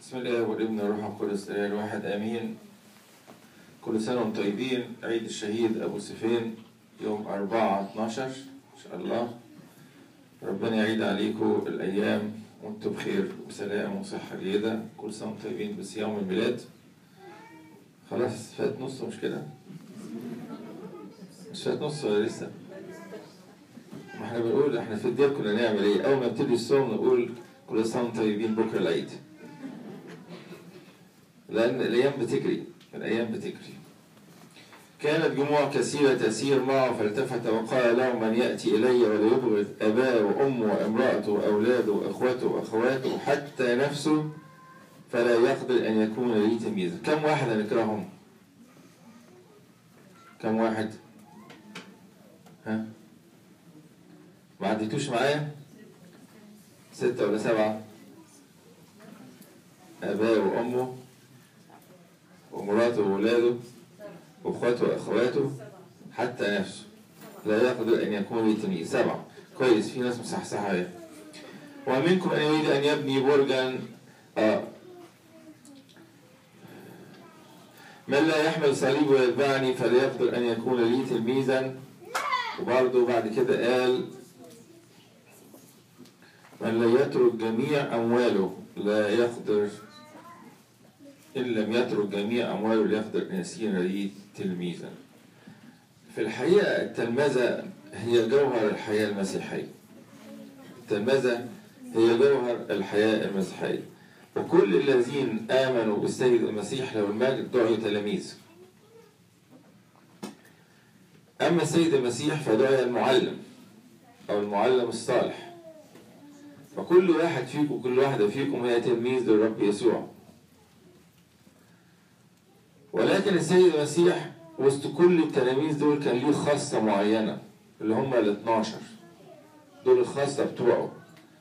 بسم الله والابن والروح القدس الاله الواحد امين كل سنه وانتم طيبين عيد الشهيد ابو سفين يوم 4 12 ان شاء الله ربنا يعيد عليكم الايام وانتم بخير وسلام وصحه جيده كل سنه وانتم طيبين بس يوم الميلاد خلاص فات نص مش كده مش فات نص ولا لسه ما احنا بنقول احنا في الدير كنا نعمل ايه اول ما نبتدي الصوم نقول كل سنه وانتم طيبين بكره العيد لأن الأيام بتجري الأيام بتجري كانت جموع كثيرة تسير معه فالتفت وقال له من يأتي إلي ولا يبغض أباه وأمه وامرأته وأولاده وأخوته وأخواته حتى نفسه فلا يقدر أن يكون لي تمييزا كم واحد هنكرههم كم واحد ها ما عديتوش معايا ستة ولا سبعة أباه وأمه ومراته وولاده واخواته واخواته حتى نفسه لا يقدر ان يكون لي تمييز سبعه كويس في ناس مصحصحه اهي ومنكم ان يريد ان يبني برجا آه. من لا يحمل صليب ويتبعني فلا يقدر ان يكون لي تلميذا وبرضه بعد كده قال من لا يترك جميع امواله لا يقدر إن لم يترك جميع أمواله ليقدر أن يسير لي تلميذا في الحقيقة التلمذة هي جوهر الحياة المسيحية التلمذة هي جوهر الحياة المسيحية وكل الذين آمنوا بالسيد المسيح له المجد دعوا تلاميذ أما السيد المسيح فدعي المعلم أو المعلم الصالح فكل واحد فيكم كل واحدة فيكم هي تلميذ للرب يسوع ولكن السيد المسيح وسط كل التلاميذ دول كان ليه خاصة معينة اللي هم ال 12 دول الخاصة بتوعه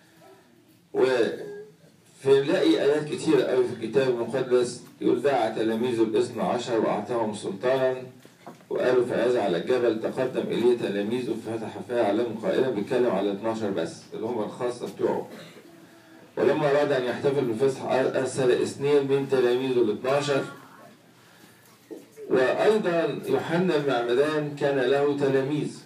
وفنلاقي آيات كتيرة قوي في الكتاب المقدس يقول دعا تلاميذه الاثنى عشر وأعطاهم سلطانا وقالوا فهذا على الجبل تقدم إليه تلاميذه ففتح فيها عليهم قائلا بيتكلم على 12 بس اللي هم الخاصة بتوعه ولما أراد أن يحتفل بالفصح أرسل اثنين من تلاميذه ال 12 وأيضا يوحنا المعمدان كان له تلاميذ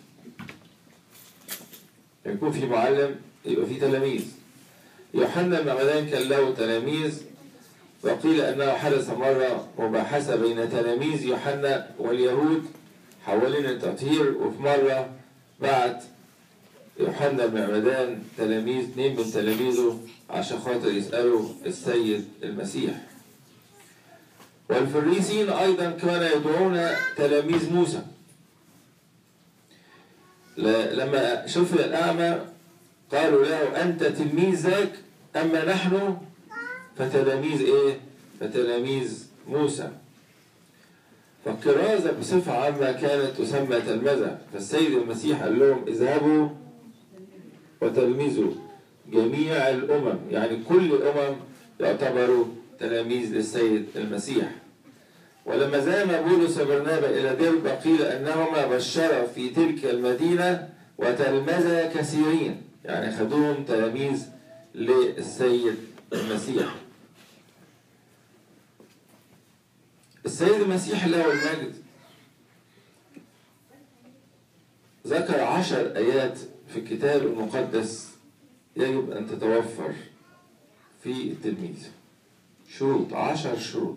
يكون في معلم يبقى في تلاميذ يوحنا المعمدان كان له تلاميذ وقيل أنه حدث مرة مباحثة بين تلاميذ يوحنا واليهود حوالين التطهير وفي مرة بعت يوحنا المعمدان تلاميذ اثنين من تلاميذه عشان خاطر يسألوا السيد المسيح والفريسيين أيضا كانوا يدعون تلاميذ موسى لما شوف الأعمى قالوا له أنت تلميذ ذاك أما نحن فتلاميذ إيه؟ فتلاميذ موسى فالكرازة بصفة عامة كانت تسمى تلمذة فالسيد المسيح قال لهم اذهبوا وتلمذوا جميع الأمم يعني كل الأمم يعتبروا تلاميذ للسيد المسيح ولما زام بولس وبرنابا إلى ديربا قيل أنهما بشرا في تلك المدينة وتلمذا كثيرين يعني خدوهم تلاميذ للسيد المسيح السيد المسيح له المجد ذكر عشر آيات في الكتاب المقدس يجب أن تتوفر في التلميذ شروط عشر شروط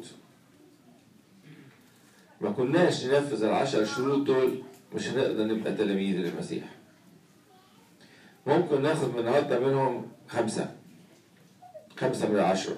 ما كناش ننفذ العشر شروط دول مش هنقدر نبقى تلاميذ للمسيح ممكن ناخد من النهارده منهم خمسة خمسة من العشرة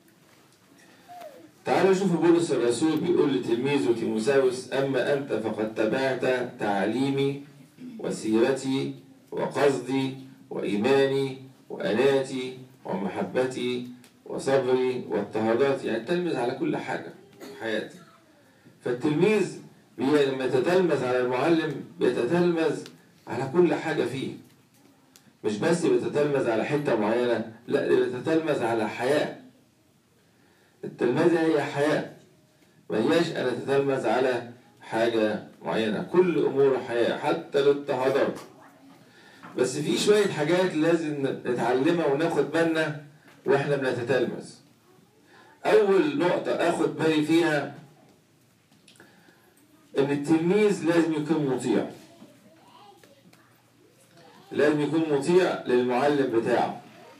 تعالوا شوفوا بولس الرسول بيقول لتلميذه تيموساوس أما أنت فقد تبعت تعليمي وسيرتي وقصدي وإيماني وأناتي ومحبتي وصبري واضطهادات يعني تلمذ على كل حاجة في حياتي فالتلميذ لما يتتلمذ على المعلم بيتتلمذ على كل حاجة فيه مش بس بيتتلمذ على حتة معينة لا بيتتلمذ على حياة التلمذة هي حياة ما هياش أنا أتتلمذ على حاجة معينة كل أمور حياة حتى الاضطهادات بس في شوية حاجات لازم نتعلمها وناخد بالنا واحنا بنتتلمذ أول نقطة آخد بالي فيها إن التلميذ لازم يكون مطيع لازم يكون مطيع للمعلم بتاعه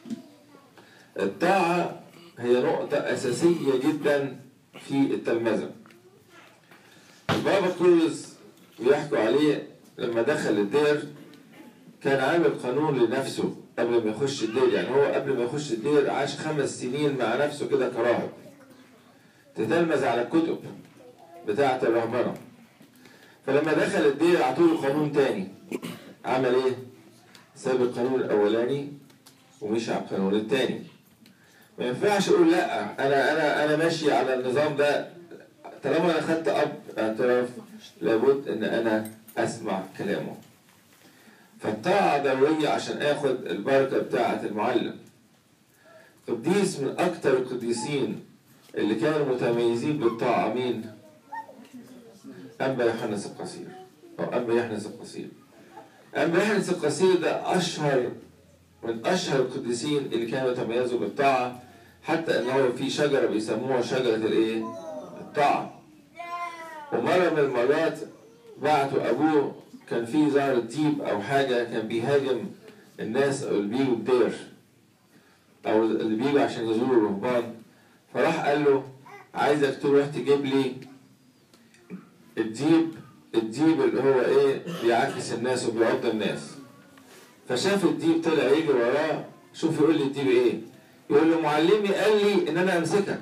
الطاعة هي نقطة أساسية جدا في التلمذة البابا كرولوس بيحكوا عليه لما دخل الدير كان عامل قانون لنفسه قبل ما يخش الدير يعني هو قبل ما يخش الدير عاش خمس سنين مع نفسه كده كراهب تتلمذ على الكتب بتاعة الرهبنة فلما دخل الدير عطوله قانون تاني عمل ايه؟ ساب القانون الأولاني ومشي على القانون التاني ما ينفعش اقول لا انا انا انا ماشي على النظام ده طالما انا خدت اب اعتراف لابد ان انا اسمع كلامه فالطاعة ضرورية عشان اخد البركة بتاعة المعلم قديس من اكتر القديسين اللي كانوا متميزين بالطاعة مين؟ أنبا يوحنس القصير أو أنبا يحنس القصير أنبا يحنس القصير ده أشهر من أشهر القديسين اللي كانوا يتميزوا بالطاعة حتى إن هو في شجرة بيسموها شجرة الإيه؟ الطاعة ومرة من المرات بعتوا أبوه كان في ظاهر ديب أو حاجة كان بيهاجم الناس أو اللي بيجوا الدير أو اللي بيجوا عشان يزوروا الرهبان فراح قال له عايزك تروح تجيب لي الديب الديب اللي هو ايه بيعاكس الناس وبيعض الناس فشاف الديب طلع يجري وراه شوف يقول لي الديب ايه يقول له معلمي قال لي ان انا امسكك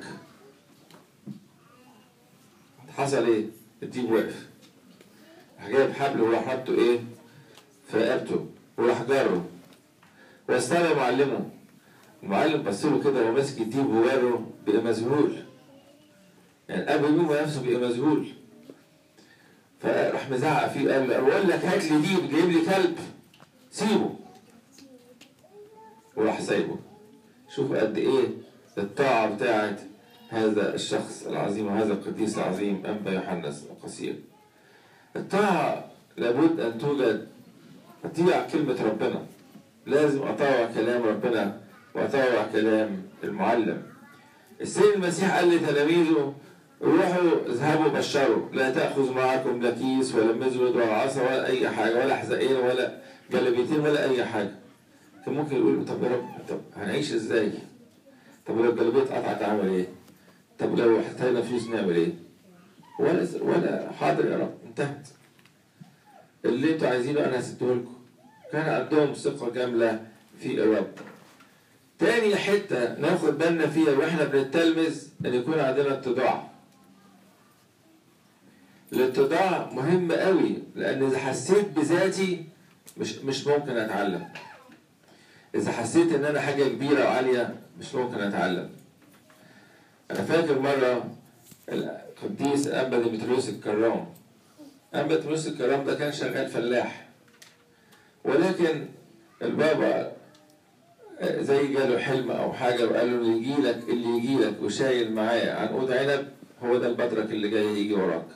حصل ايه الديب وقف راح جايب حبل وراح حطه ايه في رقبته وراح جره واستنى معلمه المعلم بص له كده وهو ماسك الديب وجره بقى مذهول يعني قبل يوم نفسه بقى مذهول فراح مزعق فيه قال له بقول لك هات لي ديب جايب لي كلب سيبه وراح سايبه شوف قد ايه الطاعة بتاعت هذا الشخص العظيم وهذا القديس العظيم أنبا يوحنس القصير الطاعة لابد أن توجد أطيع كلمة ربنا لازم أطاوع كلام ربنا وأطاوع كلام المعلم السيد المسيح قال لتلاميذه روحوا اذهبوا بشروا لا تأخذ معكم لا كيس ولا مزود ولا عصا ولا أي حاجة ولا حزقين ولا جلبيتين ولا أي حاجة كان ممكن يقول طب يا رب طب هنعيش ازاي؟ طب لو الجلبية اتقطعت اعمل ايه؟ طب لو احتاجنا فلوس نعمل ايه؟ ولا ولا حاضر يا رب انتهت اللي انتوا عايزينه انا هسيبه لكم كان عندهم ثقة كاملة في الرب تاني حتة ناخد بالنا فيها واحنا بنتلمذ ان يكون عندنا اتضاع الاتضاع مهم قوي لان اذا حسيت بذاتي مش مش ممكن اتعلم اذا حسيت ان انا حاجه كبيره وعاليه مش ممكن اتعلم انا فاكر مره القديس انبا ديمتريوس الكرام انبا ديمتريوس الكرام ده كان شغال فلاح ولكن البابا زي جاله حلم او حاجه وقال له اللي يجي لك اللي يجي لك وشايل معاه عنقود عنب هو ده البطرك اللي جاي يجي وراك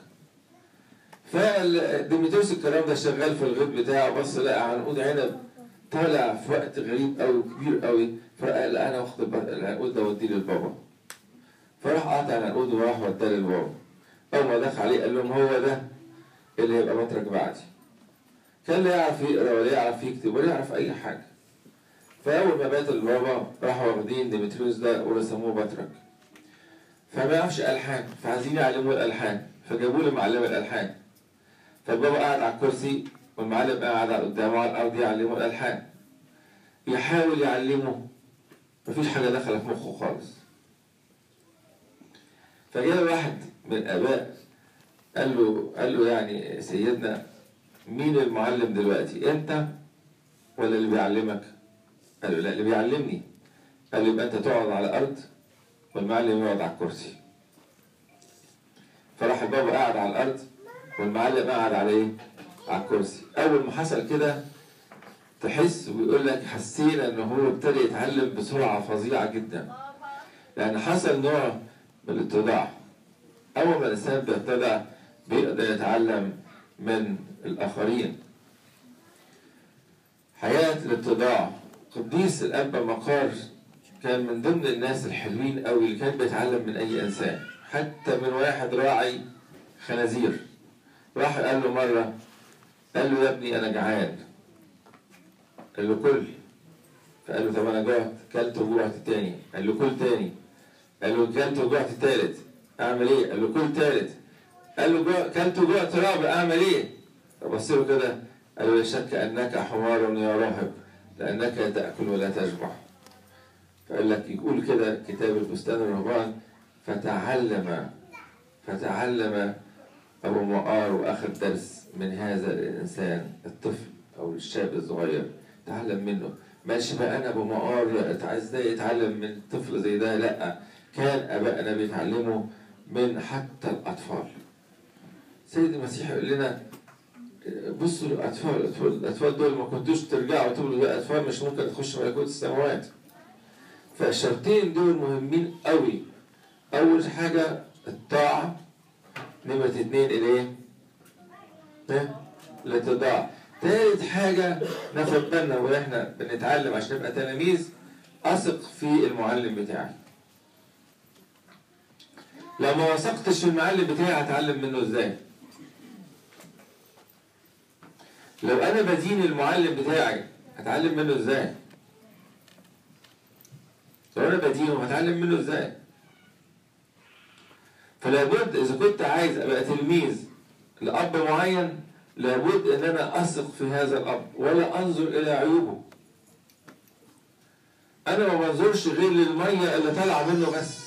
فديمتريوس الكلام ده شغال في الغيط بتاعه بص لقى عنقود عنب طالع في وقت غريب قوي كبير قوي فقال لا انا واخد العنقود ده وديه للبابا فراح قاطع العنقود وراح وداه للبابا اول ما دخل عليه قال لهم هو ده اللي هيبقى بطرك بعدي كان لا يعرف يقرا ولا يعرف يكتب ولا يعرف اي حاجه فاول ما مات البابا راحوا واخدين ديمتريوس ده ورسموه بطرك فما يعرفش الحان فعايزين يعلموه الالحان فجابوا له معلم الالحان فالبابا قاعد على الكرسي والمعلم قاعد على قدامه على الارض يعلمه الالحان يحاول يعلمه مفيش حاجه دخلت في مخه خالص فجاء واحد من الاباء قال له قال له يعني سيدنا مين المعلم دلوقتي انت ولا اللي بيعلمك قال له لا اللي بيعلمني قال له يبقى انت تقعد على الارض والمعلم يقعد على الكرسي فراح البابا قاعد على الارض والمعلم قاعد على ايه على الكرسي اول ما حصل كده تحس ويقول لك حسينا ان هو ابتدى يتعلم بسرعه فظيعه جدا لان حصل نوع من الاتضاع اول ما الانسان بيتضع بيقدر يتعلم من الاخرين حياه الاتضاع قديس الاب مقار كان من ضمن الناس الحلوين قوي اللي كان بيتعلم من أي إنسان حتى من واحد راعي خنازير راح قال له مرة قال له يا ابني أنا جعان قال له كل فقال له طب أنا جوعت كلت وجوعت تاني قال له كل تاني قال له كلت وجوعت تالت أعمل إيه؟ قال له كل تالت قال له جوع كلت وجوعت رابع أعمل إيه؟ فبص له كده قال له لا شك أنك حمار يا راهب لأنك تأكل ولا تشبع فقال لك يقول كده كتاب البستان الرهبان فتعلم فتعلم أبو مقار وأخذ درس من هذا الإنسان الطفل أو الشاب الصغير تعلم منه ماشي بقى أنا أبو مقار ازاي يتعلم من طفل زي ده لأ كان أبائنا بيتعلموا من حتى الأطفال سيد المسيح يقول لنا بصوا الأطفال الأطفال, الأطفال دول ما كنتوش ترجعوا تقولوا ده أطفال مش ممكن تخش ملكوت السماوات فالشرطين دول مهمين قوي أول حاجة الطاعة نمرة اتنين الايه؟ الاتضاع تالت حاجة ناخد بالنا واحنا بنتعلم عشان نبقى تلاميذ أثق في المعلم بتاعي لو ما وثقتش في المعلم بتاعي هتعلم منه ازاي؟ لو انا بدين المعلم بتاعي هتعلم منه ازاي؟ لو انا بدينه هتعلم منه ازاي؟ فلا بد اذا كنت عايز ابقى تلميذ لاب معين لابد ان انا اثق في هذا الاب ولا انظر الى عيوبه انا ما بنظرش غير للميه اللي طالعه منه بس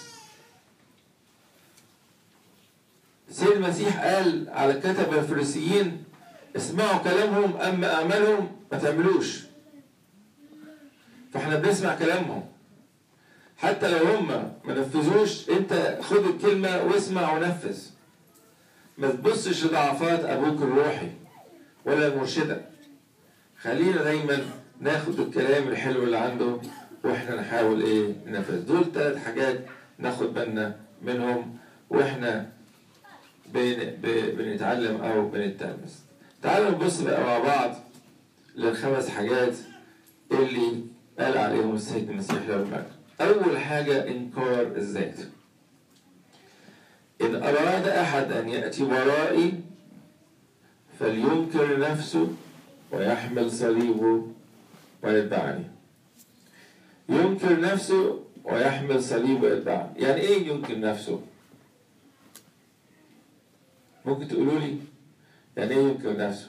سيد المسيح قال على الكتبه الفريسيين اسمعوا كلامهم اما اعمالهم ما تعملوش فاحنا بنسمع كلامهم حتى لو هم ما نفذوش انت خد الكلمه واسمع ونفذ ما تبصش لضعفات ابوك الروحي ولا المرشده خلينا دايما ناخد الكلام الحلو اللي عنده واحنا نحاول ايه ننفذ دول ثلاث حاجات ناخد بالنا منهم واحنا بن... ب... بنتعلم او بنتلمس تعالوا نبص بقى مع بعض للخمس حاجات اللي قال عليهم السيد المسيح له المجد أول حاجة إنكار الذات إن أراد أحد أن يأتي ورائي فلينكر نفسه ويحمل صليبه ويتبعني ينكر نفسه ويحمل صليبه ويتبعني يعني إيه ينكر نفسه؟ ممكن تقولوا لي يعني إيه ينكر نفسه؟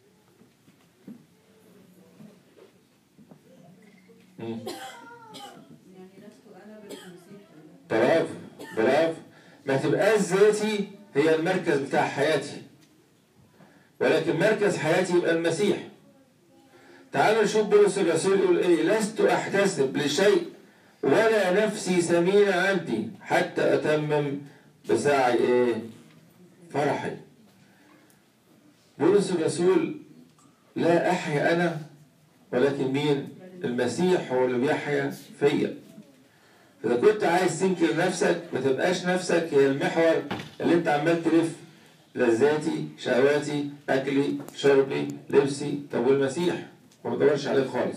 مم. برافو برافو ما تبقاش ذاتي هي المركز بتاع حياتي ولكن مركز حياتي يبقى المسيح تعالوا نشوف بولس الرسول يقول ايه لست احتسب لشيء ولا نفسي ثمين عندي حتى اتمم بساعي ايه فرحي بولس الرسول لا احيا انا ولكن مين المسيح هو اللي بيحيا فيا إذا كنت عايز تنكر نفسك ما تبقاش نفسك هي المحور اللي أنت عمال تلف لذاتي شهواتي أكلي شربي لبسي طب والمسيح ما بدورش عليه خالص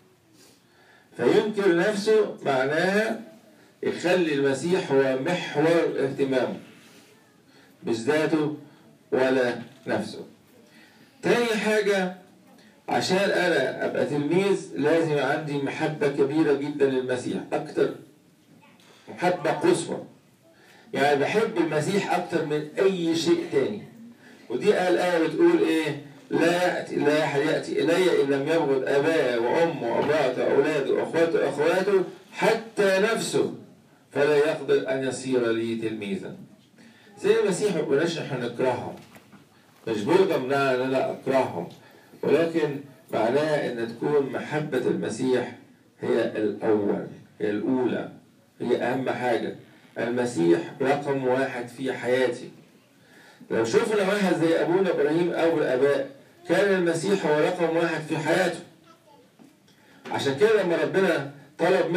فينكر نفسه معناها يخلي المسيح هو محور اهتمامه مش ذاته ولا نفسه تاني حاجة عشان أنا أبقى تلميذ لازم عندي محبة كبيرة جدا للمسيح أكتر محبة قصوى يعني بحب المسيح أكتر من أي شيء تاني ودي قال آية بتقول إيه لا يأتي لا أحد يأتي إلي إن لم يبغض أباه وأمه وأمراته وأولاده وأخواته وأخواته حتى نفسه فلا يقدر أن يصير لي تلميذا زي المسيح ما بقولناش إحنا نكرههم مش بغضة منها أن أنا أكرههم ولكن معناها أن تكون محبة المسيح هي الأول هي الأولى هي أهم حاجة المسيح رقم واحد في حياتي لو شفنا واحد زي أبونا إبراهيم أو الآباء كان المسيح هو رقم واحد في حياته عشان كده لما ربنا طلب